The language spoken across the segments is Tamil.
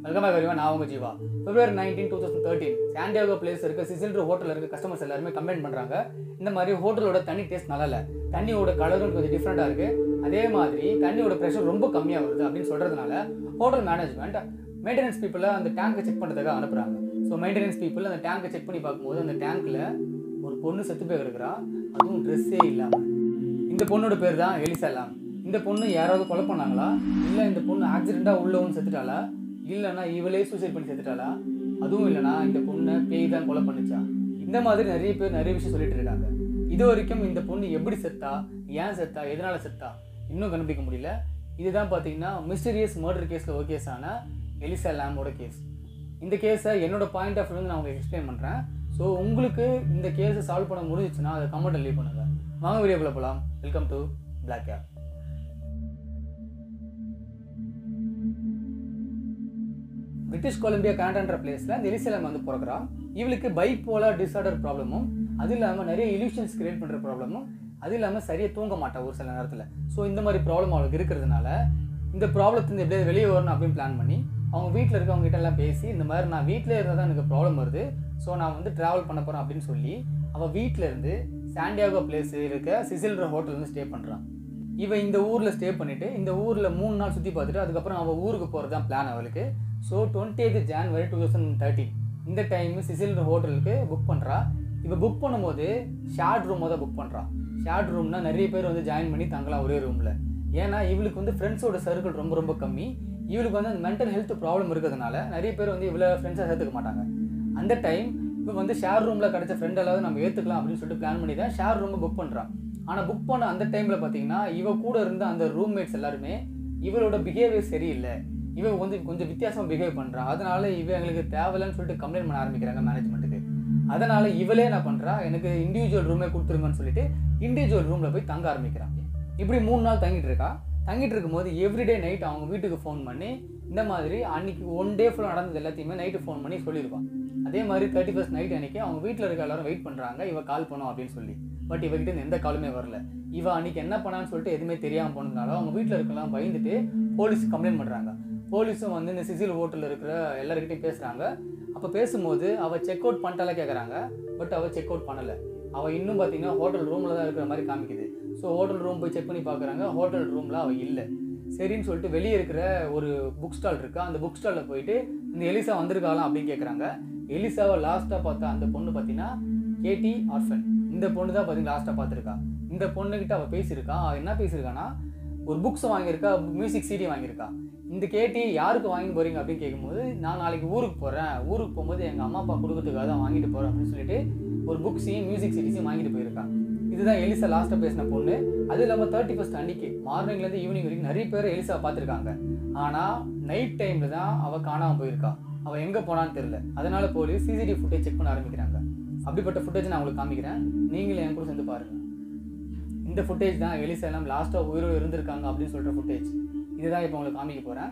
வெல்கம் பேக் வருவேன் நான் உங்க Jeeva February nineteen two thousand thirteen Santiago place இருக்க சிசில்ட்ரு ஹோட்டலில் இருக்க கஸ்டமர்ஸ் எல்லாருமே கம்ப்ளைண்ட் பண்ணுறாங்க இந்த மாதிரி ஹோட்டலோட தண்ணி டேஸ்ட் நல்லா இல்லை தண்ணியோட கலரும் கொஞ்சம் டிஃப்ரெண்ட்டாக இருக்குது அதே மாதிரி தண்ணியோட ப்ரெஷர் ரொம்ப கம்மியாக வருது அப்படின்னு சொல்கிறதுனால ஹோட்டல் மேனேஜ்மெண்ட் மெயின்டெனன்ஸ் பீப்புளை அந்த டேங்கை செக் பண்ணுறதுக்காக அனுப்புகிறாங்க ஸோ மெயின்டெனன்ஸ் பீப்புள் அந்த டேங்கை செக் பண்ணி பார்க்கும்போது அந்த டேங்க்கில் ஒரு பொண்ணு செத்து போய் இருக்கிறா அதுவும் ட்ரெஸ்ஸே இல்லாமல் இந்த பொண்ணோட பேர் தான் எலிசலாம் இந்த பொண்ணு யாராவது கொலை பண்ணாங்களா இல்லை இந்த பொண்ணு ஆக்சிடெண்ட்டாக உள்ள வந்து செத்துட்டாளா இல்லைன்னா இவளே சூசைட் பண்ணி செத்துட்டாளா அதுவும் இல்லைனா இந்த பொண்ணை பேய் தான் கொலை பண்ணுச்சா இந்த மாதிரி நிறைய பேர் நிறைய விஷயம் சொல்லிட்டு இருக்காங்க இது வரைக்கும் இந்த பொண்ணு எப்படி செத்தா ஏன் செத்தா எதனால செத்தா இன்னும் கண்டுபிடிக்க முடியல இதுதான் பார்த்தீங்கன்னா மிஸ்டீரியஸ் மர்டர் கேஸில் ஒரு கேஸான எலிசா லேமோட கேஸ் இந்த கேஸை என்னோட பாயிண்ட் ஆஃப் வியூ நான் உங்களுக்கு எக்ஸ்பிளைன் பண்ணுறேன் ஸோ உங்களுக்கு இந்த கேஸை சால்வ் பண்ண முடிஞ்சிச்சுன்னா அதை கமெண்ட் லீவ் பண்ணுங்கள் வாங்க வீடியோக்குள்ள போகலாம் welcome to black cap British Columbia கனடான்ற பிளேஸில் இந்த எலிசலம் வந்து பிறக்கிறா இவளுக்கு பைப்போலார் டிஸார்டர் ப்ராப்ளமும் அது இல்லாமல் நிறைய இல்யூஷன்ஸ் கிரியேட் பண்ணுற ப்ராப்ளமும் அது இல்லாமல் சரியாக தூங்க மாட்டா ஒரு சில நேரத்தில் ஸோ இந்த மாதிரி ப்ராப்ளம் அவளுக்கு இருக்கிறதுனால இந்த ப்ராப்ளத்துலேருந்து எப்படியாவது வெளியே வரணும் அப்படின்னு பிளான் பண்ணி அவங்க வீட்டில் இருக்கவங்க கிட்ட எல்லாம் பேசி இந்த மாதிரி நான் வீட்டில் இருந்தால் தான் எனக்கு ப்ராப்ளம் வருது ஸோ நான் வந்து ட்ராவல் பண்ண போகிறேன் அப்படின்னு சொல்லி அவள் வீட்டில் இருந்து சாண்டியாகோ பிளேஸ் இருக்க சிசில்ற ஹோட்டல் வந்து ஸ்டே பண்ணுறான் இவன் இந்த ஊரில் ஸ்டே பண்ணிவிட்டு இந்த ஊரில் மூணு நாள் சுற்றி பார்த்துட்டு அதுக்கப்புறம் அவள் ஊருக்கு போகிறது தான் பிளான் அவளுக்கு so twenty eighth January two thousand thirteen இந்த டைம் சிசில் ஹோட்டலுக்கு புக் பண்ணுறா இவள் புக் பண்ணும்போது ஷேர்ட் ரூம் தான் புக் பண்ணுறான் ஷேர்ட் ரூம்னா நிறைய பேர் வந்து ஜாயின் பண்ணி தங்கலாம் ஒரே ரூமில் ஏன்னா இவளுக்கு வந்து ஃப்ரெண்ட்ஸோட சர்க்கிள் ரொம்ப ரொம்ப கம்மி இவளுக்கு வந்து அந்த மென்டல் ஹெல்த் ப்ராப்ளம் இருக்கிறதுனால நிறைய பேர் வந்து இவ்வளோ ஃப்ரெண்ட்ஸாக சேர்த்துக்க மாட்டாங்க அந்த டைம் இப்போ வந்து ஷேர் ரூமில் கிடைச்ச ஃப்ரெண்ட் எல்லாவது நம்ம ஏற்றுக்கலாம் அப்படின்னு சொல்லிட்டு பிளான் பண்ணி தான் ஷேர் ரூமை புக் பண்ணுறான் ஆனால் புக் பண்ண அந்த டைமில் பார்த்தீங்கன்னா இவ கூட இருந்த அந்த ரூம்மேட்ஸ் எல்லாருமே இவளோட பிஹேவியர் சரியில்லை இவ வந்து கொஞ்சம் வித்தியாசமாக பிஹேவ் பண்ணுறா அதனால இவ எங்களுக்கு தேவையில்லைன்னு சொல்லிட்டு கம்ப்ளைண்ட் பண்ண ஆரம்பிக்கிறாங்க மேனேஜ்மெண்ட்டுக்கு அதனால இவளே என்ன பண்ணுறா எனக்கு இண்டிவிஜுவல் ரூமே கொடுத்துருங்கன்னு சொல்லிட்டு இண்டிவிஜுவல் ரூமில் போய் தங்க ஆரம்பிக்கிறாங்க இப்படி மூணு நாள் தங்கிட்டு இருக்கா தங்கிட்டு இருக்கும்போது எவ்ரிடே நைட் அவங்க வீட்டுக்கு ஃபோன் பண்ணி இந்த மாதிரி அன்னைக்கு ஒன் டே ஃபுல்லாக நடந்தது எல்லாத்தையுமே நைட்டு ஃபோன் பண்ணி சொல்லிடுவான் அதே மாதிரி தேர்ட்டி ஃபஸ்ட் நைட் அன்னைக்கு அவங்க வீட்டில் இருக்க எல்லாரும் வெயிட் பண்ணுறாங்க இவ கால் பண்ணும் அப்படின்னு சொல்லி பட் இவகிட்ட இருந்து எந்த காலுமே வரல இவ அன்னைக்கு என்ன பண்ணான்னு சொல்லிட்டு எதுவுமே தெரியாமல் போனதுனால அவங்க வீட்டில் இருக்கலாம் பயந்துட்டு போலீஸ் கம்ப்ளைண்ட் பண்ணுறாங்க போலீஸும் வந்து இந்த சிசில் ஹோட்டலில் இருக்கிற எல்லாருக்கிட்டையும் பேசுகிறாங்க அப்போ பேசும்போது அவள் செக் அவுட் பண்ணிட்டால கேட்குறாங்க பட் அவள் செக் அவுட் பண்ணலை அவள் இன்னும் பார்த்தீங்கன்னா ஹோட்டல் ரூமில் தான் இருக்கிற மாதிரி காமிக்குது ஸோ ஹோட்டல் ரூம் போய் செக் பண்ணி பார்க்குறாங்க ஹோட்டல் ரூமில் அவள் இல்லை சரின்னு சொல்லிட்டு வெளியே இருக்கிற ஒரு புக் ஸ்டால் இருக்கா அந்த புக் ஸ்டாலில் போயிட்டு இந்த எலிசா வந்திருக்காளாம் அப்படின்னு கேட்குறாங்க எலிசாவை லாஸ்ட்டாக பார்த்தா அந்த பொண்ணு பார்த்தீங்கன்னா கேடி ஆர்ஃபன் இந்த பொண்ணு தான் பார்த்தீங்கன்னா லாஸ்ட்டாக பார்த்துருக்கா இந்த பொண்ணுக்கிட்ட அவள் பேசியிருக்கா அவள் என்ன பேசியிருக்கான்னா ஒரு புக்ஸ் வாங்கியிருக்கா மியூசிக் சிடி வாங்கியிருக்கா இந்த கேட்டி யாருக்கு வாங்கி போகிறீங்க அப்படின்னு கேட்கும்போது நான் நாளைக்கு ஊருக்கு போகிறேன் ஊருக்கு போகும்போது எங்கள் அம்மா அப்பா கொடுக்கறதுக்காக தான் வாங்கிட்டு போகிறேன் அப்படின்னு சொல்லிட்டு ஒரு புக்ஸையும் மியூசிக் சிடிஸையும் வாங்கிட்டு போயிருக்கா இதுதான் எலிசா லாஸ்ட்டாக பேசின பொண்ணு அது இல்லாமல் தேர்ட்டி ஃபஸ்ட் அன்னைக்கு மார்னிங்லேருந்து ஈவினிங் வரைக்கும் நிறைய பேர் எலிசா பார்த்துருக்காங்க ஆனால் நைட் டைமில் தான் அவள் காணாமல் போயிருக்கா அவள் எங்கே போனான்னு தெரில அதனால போலீஸ் சிசிடிவி ஃபுட்டேஜ் செக் பண்ண ஆரம்பிக்கிறாங்க அப்படிப்பட்ட ஃபுட்டேஜ் நான் உங்களுக்கு காமிக்கிறேன் நீங்களும் என் கூட சேர்ந்து பாருங்கள் இந்த ஃபுட்டேஜ் தான் எலிசா எல்லாம் லாஸ்ட்டாக உயிரோடு இருந்திருக்காங்க அப்படின்னு சொல்கிற ஃபுட்டேஜ் இதுதான் இப்போ உங்களுக்கு காமிக்க போகிறேன்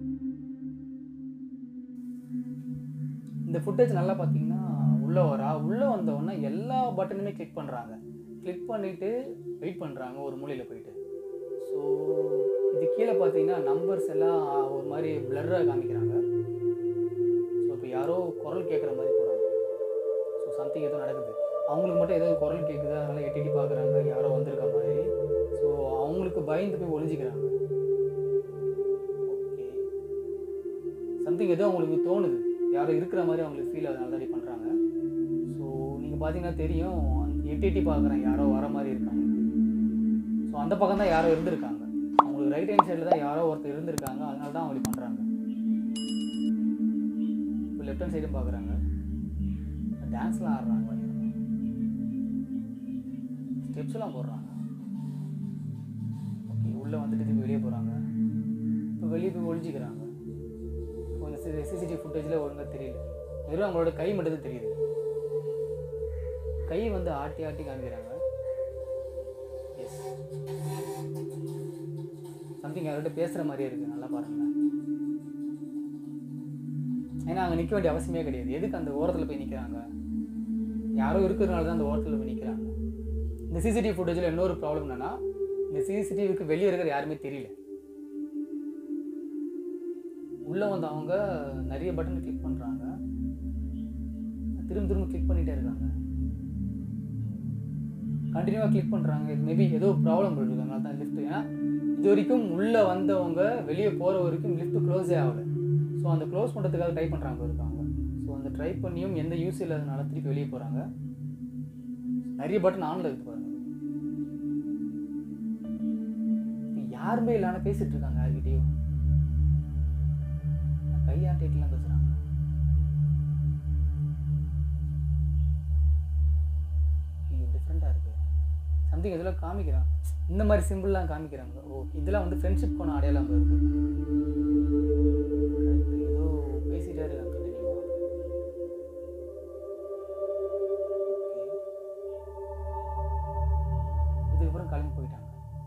இந்த ஃபுட்டேஜ் நல்லா பார்த்தீங்கன்னா உள்ளே வரா உள்ளே வந்தவொடனே எல்லா பட்டனுமே கிளிக் பண்ணுறாங்க கிளிக் பண்ணிவிட்டு வெயிட் பண்ணுறாங்க ஒரு மூலையில் போயிட்டு ஸோ இது கீழே பார்த்தீங்கன்னா நம்பர்ஸ் எல்லாம் ஒரு மாதிரி பிளர்ராக காமிக்கிறாங்க ஸோ இப்போ யாரோ குரல் கேட்குற மாதிரி போகிறாங்க ஸோ சம்திங் ஏதோ நடக்குது அவங்களுக்கு மட்டும் ஏதோ குரல் கேட்குது அதனால் எட்டி எட்டி பார்க்குறாங்க யாரோ வந்திருக்க மாதிரி ஸோ அவங்களுக்கு பயந்து போய் ஒளிஞ்சிக்கிறாங்க ஓகே சம்திங் ஏதோ அவங்களுக்கு தோணுது யாரோ இருக்கிற மாதிரி அவங்களுக்கு ஃபீல் அதனால தான் பண்ணுறாங்க ஸோ நீங்கள் பார்த்தீங்கன்னா தெரியும் எட்டி எட்டி பார்க்குறேன் யாரோ வர மாதிரி இருக்காங்க ஸோ அந்த பக்கம் தான் யாரோ இருந்திருக்காங்க அவங்களுக்கு ரைட் ஹேண்ட் சைடில் தான் யாரோ ஒருத்தர் இருந்திருக்காங்க அதனால தான் அவங்க பண்ணுறாங்க இப்போ லெஃப்ட் ஹேண்ட் சைடும் பார்க்குறாங்க டான்ஸ்லாம் ஆடுறாங்க ஸ்டெப்ஸ்லாம் போடுறாங்க ஓகே உள்ளே வந்துட்டு திருப்பி வெளியே போகிறாங்க இப்போ வெளியே போய் ஒழிஞ்சிக்கிறாங்க இப்போ இந்த சிசிடிவி ஃபுட்டேஜில் ஒழுங்காக தெரியல வெறும் அவங்களோட கை மட்டும் தான் தெரியுது கை வந்து ஆட்டி ஆட்டி காமிக்கிறாங்க எஸ் சம்திங் யார்கிட்ட பேசுகிற மாதிரியே இருக்குது நல்லா பாருங்களேன் ஏன்னா அங்கே நிற்க வேண்டிய அவசியமே கிடையாது எதுக்கு அந்த ஓரத்தில் போய் நிற்கிறாங்க யாரோ இருக்கிறதுனால தான் அந்த ஓரத்தில் போய் நிற்கிறாங்க இந்த சிசிடிவி ஃபுட்டேஜில் இன்னொரு ப்ராப்ளம் என்னென்னா இந்த சிசிடிவிக்கு வெளியே இருக்கிற யாருமே தெரியல உள்ளே வந்து அவங்க நிறைய பட்டன் கிளிக் பண்ணுறாங்க திரும்ப திரும்ப கிளிக் பண்ணிகிட்டே இருக்காங்க கண்டினியூவாக கிளிக் பண்ணுறாங்க இது மேபி ஏதோ ப்ராப்ளம் இருக்குது அதனால தான் லிஃப்ட் ஏன்னா இது வரைக்கும் உள்ளே வந்தவங்க வெளியே போகிற வரைக்கும் லிஃப்ட் க்ளோஸே ஆகலை ஸோ அந்த க்ளோஸ் பண்ணுறதுக்காக ட்ரை பண்ணுறாங்க இருக்காங்க ஸோ அந்த ட்ரை பண்ணியும் எந்த யூஸ் இல்லாதனால திருப்பி வெளியே போகிறாங்க நிறைய பட்டன் ஆனில் இருக்கு பாருங்க இப்ப யாருமே இல்லாம பேசிட்டு இருக்காங்க யார்கிட்டயும் கையாட்டிட்டுலாம் பேசுகிறாங்க டிஃப்ரெண்ட்டாக இருக்கு சம்திங் இதெல்லாம் காமிக்கிறான் இந்த மாதிரி சிம்பிள்லாம் காமிக்கிறாங்க ஓ இதெல்லாம் வந்து ஃப்ரெண்ட்ஷிப் போன அடையாளம் இருக்கு Correct. ஏதோ பேசிட்டே இருக்காங்க கண்டினியூவா இதுக்கப்புறம் கிளம்பி போயிட்டாங்க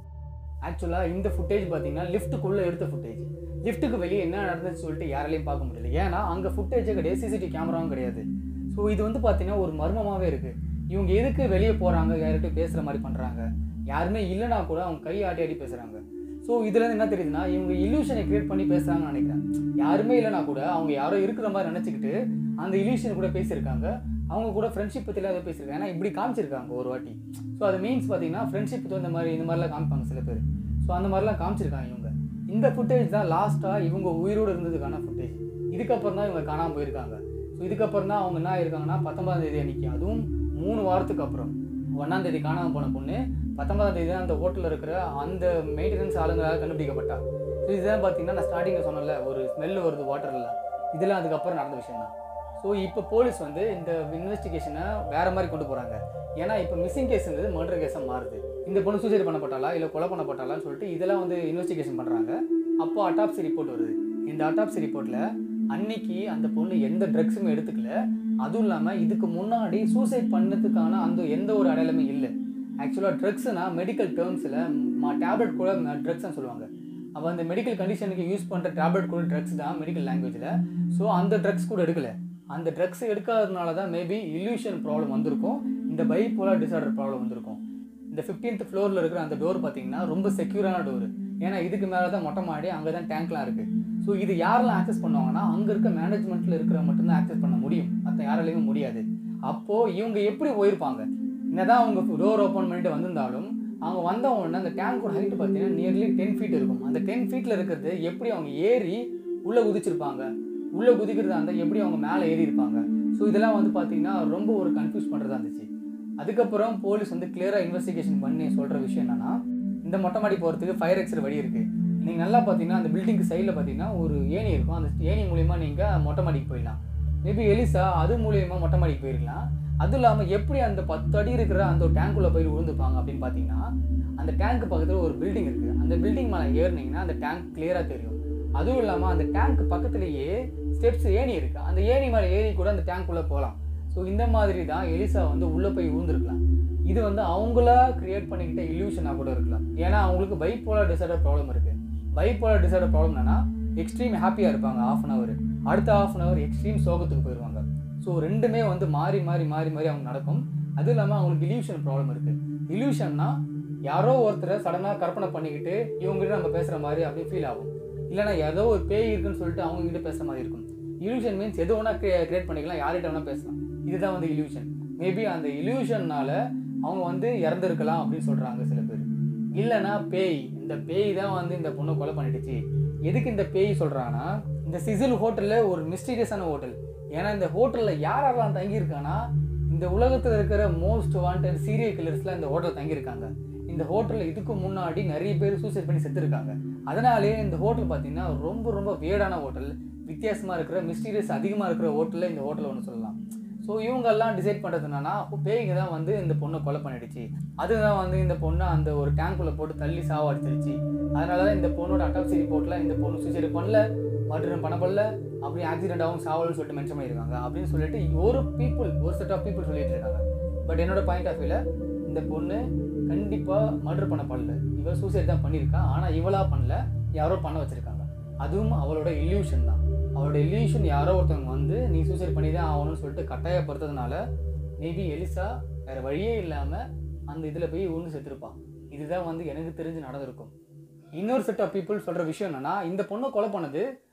ஆக்சுவலாக இந்த ஃபுட்டேஜ் பார்த்தீங்கன்னா லிஃப்ட்டுக்குள்ளே எடுத்த ஃபுட்டேஜ் லிஃப்ட்டுக்கு வெளியே என்ன நடந்துச்சு சொல்லிட்டு யாராலையும் பார்க்க முடியல ஏன்னா அங்கே ஃபுட்டேஜே கிடையாது சிசிடிவி கேமராவும் கிடையாது ஸோ இது வந்து பார்த்தீங்கன்னா ஒரு மர்மமாகவே இருக்குது இவங்க எதுக்கு வெளியே போகிறாங்க யார்கிட்டயும் பேசுகிற மாதிரி பண்ணுறாங்க யாருமே இல்லைனா கூட அவங்க கை ஆட்டி ஆட்டி பேசுகிறாங்க ஸோ இதுலேருந்து என்ன தெரியுதுன்னா இவங்க இல்யூஷனை கிரியேட் பண்ணி பேசுகிறாங்கன்னு நினைக்கிறேன் யாருமே இல்லைனா கூட அவங்க யாரோ இருக்கிற மாதிரி நினச்சிக்கிட்டு அந்த இல்யூஷன் கூட பேசியிருக்காங்க அவங்க கூட ஃப்ரெண்ட்ஷிப் பற்றிலாம் ஏதோ பேசியிருக்காங்க ஏன்னா இப்படி காமிச்சிருக்காங்க ஒரு வாட்டி ஸோ அது மீன்ஸ் பார்த்தீங்கன்னா ஃப்ரெண்ட்ஷிப் இந்த மாதிரி இந்த மாதிரிலாம் காமிப்பாங்க சில பேர் ஸோ அந்த மாதிரிலாம் காமிச்சிருக்காங்க இவங்க இந்த ஃபுட்டேஜ் தான் லாஸ்ட்டாக இவங்க உயிரோடு இருந்ததுக்கான ஃபுட்டேஜ் இதுக்கப்புறம் தான் இவங்க காணாமல் போயிருக்காங்க ஸோ இதுக்கப்புறம் தான் அவங்க என்ன ஆயிருக்காங்கன்னா பத்தொன்பதாம் தேதி அன்னைக்கு அதுவும் மூணு வாரத்துக்கு அப்புறம் ஒன்றாம் தேதி காணாமல் போன பொண்ணு பத்தொன்பதாம் தேதி தான் அந்த ஹோட்டலில் இருக்கிற அந்த மெயின்டெனன்ஸ் ஆளுங்களால் கண்டுபிடிக்கப்பட்டா ஸோ இதுதான் பார்த்தீங்கன்னா நான் ஸ்டார்டிங்கில் சொன்னல ஒரு ஸ்மெல் வருது வாட்டரில் இதெல்லாம் அதுக்கப்புறம் நடந்த விஷயம் தான் ஸோ இப்போ போலீஸ் வந்து இந்த இன்வெஸ்டிகேஷனை வேற மாதிரி கொண்டு போகிறாங்க ஏன்னா இப்போ மிஸ்ஸிங் கேஸ்ன்றது மர்டர் கேஸாக மாறுது இந்த பொண்ணு சூசைட் பண்ணப்பட்டாலா இல்லை கொலை பண்ணப்பட்டாலான்னு சொல்லிட்டு இதெல்லாம் வந்து இன்வெஸ்டிகேஷன் பண்ணுறாங்க அப்போ அட்டாப்சி ரிப்போர்ட் வருது இந்த அட்டாப்சி ரிப்போர்ட்டில் அன்னைக்கு அந்த பொண்ணு எந்த ட்ரக்ஸுமே எடுத்துக்கல அதுவும் இல்லாமல் இதுக்கு முன்னாடி சூசைட் பண்ணதுக்கான அந்த எந்த ஒரு அடையாளமே இல்லை ஆக்சுவலாக ட்ரக்ஸ்னா மெடிக்கல் டேர்ம்ஸில் டேப்லெட் கூட ட்ரக்ஸ்னு சொல்லுவாங்க அப்போ அந்த மெடிக்கல் கண்டிஷனுக்கு யூஸ் பண்ணுற டேப்லெட் கூட ட்ரக்ஸ் தான் மெடிக்கல் லாங்குவேஜில் ஸோ அந்த ட்ரக்ஸ் கூட எடுக்கல அந்த ட்ரக்ஸ் எடுக்காததுனால தான் மேபி இல்யூஷன் ப்ராப்ளம் வந்திருக்கும் இந்த பைப்போலார் டிசார்டர் ப்ராப்ளம் வந்திருக்கும் இந்த ஃபிஃப்டீன்த் ஃப்ளோரில் இருக்கிற அந்த டோர் பார்த்தீங்கன்னா ரொம்ப செக்யூரான டோர் ஏன்னா இதுக்கு மேலே தான் மொட்டை மாடி அங்கே தான் டேங்க்லாம் இருக்குது ஸோ இது யாரெல்லாம் ஆக்சஸ் பண்ணுவாங்கன்னா அங்கே இருக்க மேனேஜ்மெண்ட்டில் இருக்கிற மட்டும்தான் ஆக்சஸ் பண்ண முடியும் மற்ற யாராலையும் முடியாது அப்போது இவங்க எப்படி போயிருப்பாங்க என்னதான் அவங்க டோர் ஓப்பன் பண்ணிட்டு வந்திருந்தாலும் அவங்க வந்த உடனே அந்த டேங்கோட ஹைட் பார்த்தீங்கன்னா நியர்லி டென் ஃபீட் இருக்கும் அந்த டென் ஃபீட்டில் இருக்கிறது எப்படி அவங்க ஏறி உள்ளே குதிச்சிருப்பாங்க உள்ளே குதிக்கிறதா இருந்தால் எப்படி அவங்க மேலே ஏறி இருப்பாங்க ஸோ இதெல்லாம் வந்து பார்த்தீங்கன்னா ரொம்ப ஒரு கன்ஃபியூஸ் பண்ணுறதா இருந்துச்சு அதுக்கப்புறம் போலீஸ் வந்து கிளியராக இன்வெஸ்டிகேஷன் பண்ணி சொல்கிற விஷயம் என்னன்னா இந்த மொட்டை மாடி போகிறதுக்கு ஃபயர் எக்ஸர் வழி இருக்குது நீங்கள் நல்லா பார்த்தீங்கன்னா அந்த பில்டிங்க்கு சைடில் பார்த்தீங்கன்னா ஒரு ஏணி இருக்கும் அந்த ஏணி மூலிமா நீங்கள் மொட்டை மாடிக்கு போயிடலாம் மேபி எலிசா அது மூலியமா மொட்டை மாடிக்கு போயிருக்கலாம் அதுவும் இல்லாமல் எப்படி அந்த பத்து அடி இருக்கிற அந்த ஒரு டேங்க்குள்ளே போய் விழுந்துப்பாங்க அப்படின்னு பார்த்தீங்கன்னா அந்த டேங்க் பக்கத்தில் ஒரு பில்டிங் இருக்குது அந்த பில்டிங் மேலே ஏறினீங்கன்னா அந்த டேங்க் கிளியராக தெரியும் அதுவும் இல்லாமல் அந்த டேங்க் பக்கத்துலேயே ஸ்டெப்ஸ் ஏணி இருக்குது அந்த ஏணி மேலே ஏறி கூட அந்த டேங்க்குள்ளே போகலாம் ஸோ இந்த மாதிரி தான் எலிசா வந்து உள்ளே போய் விழுந்திருக்கலாம் இது வந்து அவங்களா கிரியேட் பண்ணிக்கிட்ட இல்யூஷனாக கூட இருக்கலாம் ஏன்னா அவங்களுக்கு பைப்போலார் டிசார்டர் ப்ராப்ளம் இருக்குது பைப்போலார் டிசார்டர் ப்ராப்ளம் என்னன்னா எக்ஸ்ட்ரீம் ஹாப்பியாக இருப்பாங்க ஆஃப் அன் ஹவர் அடுத்த ஆஃப் அன் ஹவர் எக்ஸ்ட்ரீம் சோகத்துக்கு போயிடுவாங்க ஸோ ரெண்டுமே வந்து மாறி மாறி மாறி மாறி அவங்க நடக்கும் அதுவும் இல்லாமல் அவங்களுக்கு இல்யூஷன் ப்ராப்ளம் இருக்குது இல்யூஷன்னா யாரோ ஒருத்தரை சடனாக கற்பனை பண்ணிக்கிட்டு இவங்ககிட்ட நம்ம பேசுகிற மாதிரி அப்படி ஃபீல் ஆகும் இல்லைன்னா ஏதோ ஒரு பேய் இருக்குன்னு சொல்லிட்டு அவங்க கிட்ட பேசுகிற மாதிரி இருக்கும் இல்யூஷன் மீன்ஸ் எது வேணால் கிரியேட் பண்ணிக்கலாம் யார்கிட்ட வேணால் பேசலாம் இதுதான் வந்து இல்யூஷன் மேபி அந்த இல்யூஷன்னால அவங்க வந்து இறந்துருக்கலாம் அப்படின்னு சொல்கிறாங்க சில பேர் இல்லைன்னா பேய் இந்த பேய் தான் வந்து இந்த பொண்ணை கொலை பண்ணிடுச்சு எதுக்கு இந்த பேய் சொல்கிறாங்கன்னா இந்த சிசில் ஹோட்டலில் ஒரு மிஸ்டீரியஸான ஹோட்டல் ஏன்னா இந்த ஹோட்டலில் யார் யாரெல்லாம் தங்கியிருக்காங்கன்னா இந்த உலகத்தில் இருக்கிற மோஸ்ட் வாண்டட் சீரியல் கில்லர்ஸ்லாம் இந்த ஹோட்டலில் தங்கியிருக்காங்க இந்த ஹோட்டலில் இதுக்கு முன்னாடி நிறைய பேர் சூசைட் பண்ணி செத்துருக்காங்க அதனாலே இந்த ஹோட்டல் பார்த்தீங்கன்னா ரொம்ப ரொம்ப வேடான ஹோட்டல் வித்தியாசமாக இருக்கிற மிஸ்டீரியஸ் அதிகமாக இருக்கிற ஹோட்டலில் இந்த ஹோட்டல் ஒன்று சொல்லலாம் ஸோ இவங்கெல்லாம் டிசைட் பண்ணுறது என்னன்னா பேய்ங்க தான் வந்து இந்த பொண்ணை கொலை பண்ணிடுச்சு அதுதான் வந்து இந்த பொண்ணை அந்த ஒரு டேங்க்குள்ளே போட்டு தள்ளி சாவடிச்சிருச்சு அதனால தான் இந்த பொண்ணோட அட்டாப்சி ரிப்போர்ட்டில் இந்த பொண்ணு சூசைட் பண்ணல மர்டரும் பண்ணப்படல அப்படி ஆக்சிடென்ட் ஆகும் சாவல்னு சொல்லிட்டு மென்ஷன் பண்ணியிருக்காங்க அப்படின்னு சொல்லிட்டு ஒரு பீப்புள் ஒரு செட் ஆஃப் பீப்புள் சொல்லிட்டு இருக்காங்க பட் என்னோட பாயிண்ட் ஆஃப் வியூவில் இந்த பொண்ணு கண்டிப்பாக மர்டர் பண்ணப்படல இவ சூசைட் தான் பண்ணியிருக்கா ஆனால் இவளா பண்ணல யாரோ பண்ண வச்சிருக்காங்க அதுவும் அவளோட இல்யூஷன் தான் அவளோட இல்யூஷன் யாரோ ஒருத்தவங்க வந்து நீ சூசைட் பண்ணி தான் ஆகணும்னு சொல்லிட்டு கட்டாயப்படுத்துறதுனால மேபி எலிசா வேறு வழியே இல்லாமல் அந்த இதில் போய் உண்டு செத்துருப்பான் இதுதான் வந்து எனக்கு தெரிஞ்சு நடந்திருக்கும் இன்னொரு செட் ஆஃப் பீப்புள் சொல்கிற விஷயம் என்னன்னா இந்த பொண்ணை கொலை பண்ணது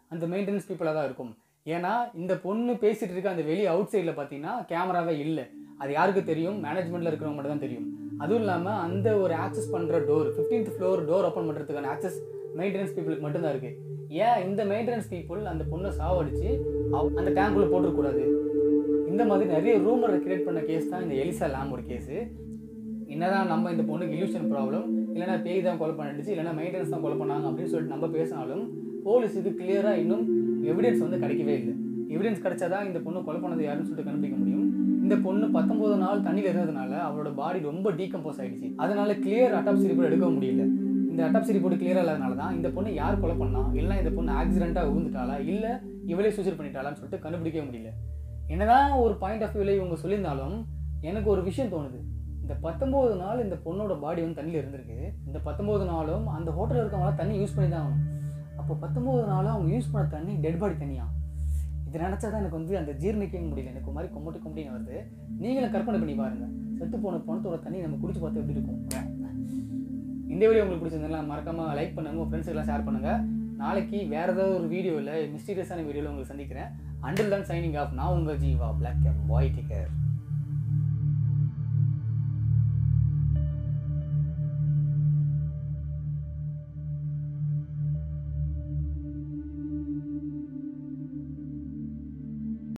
அந்த மெயின்டெனன்ஸ் பீப்புளாக தான் இருக்கும் ஏன்னா இந்த பொண்ணு பேசிகிட்டு இருக்க அந்த வெளியே அவுட் சைடில் பார்த்தீங்கன்னா கேமராவே இல்லை அது யாருக்கு தெரியும் மேனேஜ்மெண்ட்டில் இருக்கிறவங்க மட்டும் தான் தெரியும் அதுவும் இல்லாமல் அந்த ஒரு ஆக்சஸ் பண்ணுற door 15th floor door open பண்ணுறதுக்கான ஆக்சஸ் மெயின்டெனன்ஸ் பீப்புளுக்கு மட்டும்தான் இருக்குது ஏன் இந்த மெயின்டெனன்ஸ் பீப்புள் அந்த பொண்ணை சாவடிச்சு அவ- அந்த டேங்க்குள்ளே போட்டுருக்கூடாது இந்த மாதிரி நிறைய ரூமரை கிரியேட் பண்ண கேஸ் தான் இந்த எலிசா லாம் ஒரு கேஸு என்னதான் நம்ம இந்த பொண்ணுக்கு இல்யூஷன் ப்ராப்ளம் இல்லைனா பேய் தான் கொலை பண்ணிடுச்சு இல்லைனா மெயின்டெனன்ஸ் தான் கொலை பண்ணாங்க அப்படின்னு சொல்லிட்டு நம்ம பேசினாலும் போலீஸுக்கு கிளியராக இன்னும் எவிடன்ஸ் வந்து கிடைக்கவே இல்லை எவிடன்ஸ் கிடைச்சாதான் இந்த பொண்ணு கொலை பண்ணது யாருன்னு சொல்லிட்டு கண்டுபிடிக்க முடியும் இந்த பொண்ணு பத்தொன்பது நாள் தண்ணியில் இருந்ததுனால அவளோட பாடி ரொம்ப டீகம்போஸ் ஆயிடுச்சு அதனால கிளியர் அட்டாப்சி ரிப்போர்ட் எடுக்க முடியல இந்த அட்டாப்சி ரிப்போர்ட் கிளியராக இல்லாதனால தான் இந்த பொண்ணு யார் கொலை பண்ணா இல்லை இந்த பொண்ணு ஆக்சிடென்ட்டாக விழுந்துட்டாளா இல்லை இவளே சூசைட் பண்ணிட்டாளான்னு சொல்லிட்டு கண்டுபிடிக்கவே முடியல என்னதான் ஒரு பாயிண்ட் ஆஃப் வியூவில் இவங்க சொல்லியிருந்தாலும் எனக்கு ஒரு விஷயம் தோணுது இந்த பத்தொம்போது நாள் இந்த பொண்ணோட பாடி வந்து தண்ணியில் இருந்திருக்கு இந்த பத்தொம்போது நாளும் அந்த ஹோட்டலில் இருக்கவங்களாம் தண்ணி யூஸ் பண்ணி தான் ஆகணும் அப்போ பத்தொம்போது நாளும் அவங்க யூஸ் பண்ண தண்ணி டெட் பாடி தண்ணியா இது நினச்சா தான் எனக்கு வந்து அந்த ஜீர்ணிக்கவே முடியல எனக்கு ஒரு மாதிரி கொம்பட்டு கொம்பட்டின்னு வருது நீங்களும் கற்பனை பண்ணி பாருங்கள் செத்து போன பணத்தோட தண்ணி நம்ம குடிச்சு பார்த்தா எப்படி இருக்கும் இந்த வீடியோ உங்களுக்கு பிடிச்சிருந்தா மறக்காமல் லைக் பண்ணுங்கள் உங்கள் ஃப்ரெண்ட்ஸுக்கெல்லாம் ஷேர் பண்ணுங்கள் நாளைக்கு வேறு ஏதாவது ஒரு வீடியோவில் மிஸ்டீரியஸான வீடியோவில் உங்களுக்கு சந்திக்கிறேன் அண்டில் தான் சைனிங் ஆஃப் நான் உங்கள் Jeeva black and white care